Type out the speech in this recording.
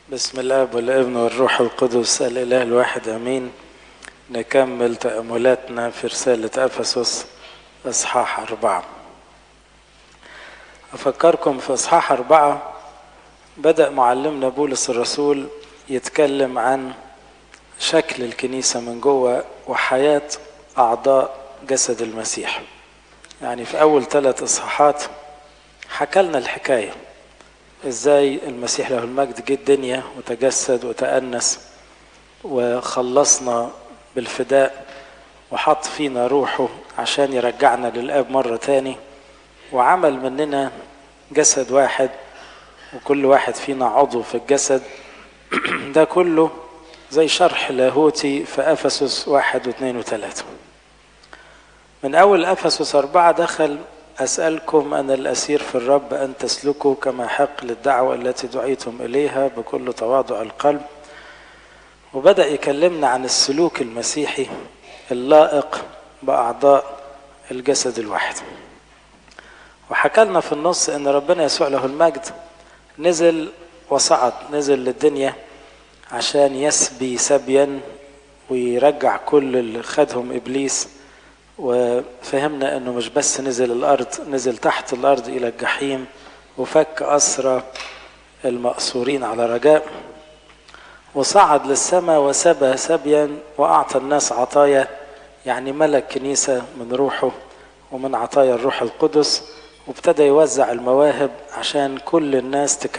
بسم الاب والابن والروح القدس الاله الواحد امين نكمل تاملاتنا في رساله افسس اصحاح اربعه افكركم في اصحاح اربعه بدا معلمنا بولس الرسول يتكلم عن شكل الكنيسه من جوه وحياه اعضاء جسد المسيح يعني في اول ثلاث اصحاحات حكى لنا الحكايه ازاي المسيح له المجد جه الدنيا وتجسد وتأنس وخلصنا بالفداء وحط فينا روحه عشان يرجعنا للآب مرة تاني وعمل مننا جسد واحد وكل واحد فينا عضو في الجسد ده كله زي شرح لاهوتي في أفسس واحد واثنين وثلاثة من أول أفسس أربعة دخل أسألكم أنا الأسير في الرب أن تسلكوا كما حق للدعوة التي دعيتم إليها بكل تواضع القلب وبدأ يكلمنا عن السلوك المسيحي اللائق بأعضاء الجسد الواحد وحكى لنا في النص أن ربنا يسوع له المجد نزل وصعد نزل للدنيا عشان يسبي سبيا ويرجع كل اللي خدهم إبليس وفهمنا انه مش بس نزل الارض نزل تحت الارض الى الجحيم وفك اسرى المأسورين على رجاء وصعد للسماء وسبى سبيا واعطى الناس عطايا يعني ملك كنيسه من روحه ومن عطايا الروح القدس وابتدى يوزع المواهب عشان كل الناس تكمل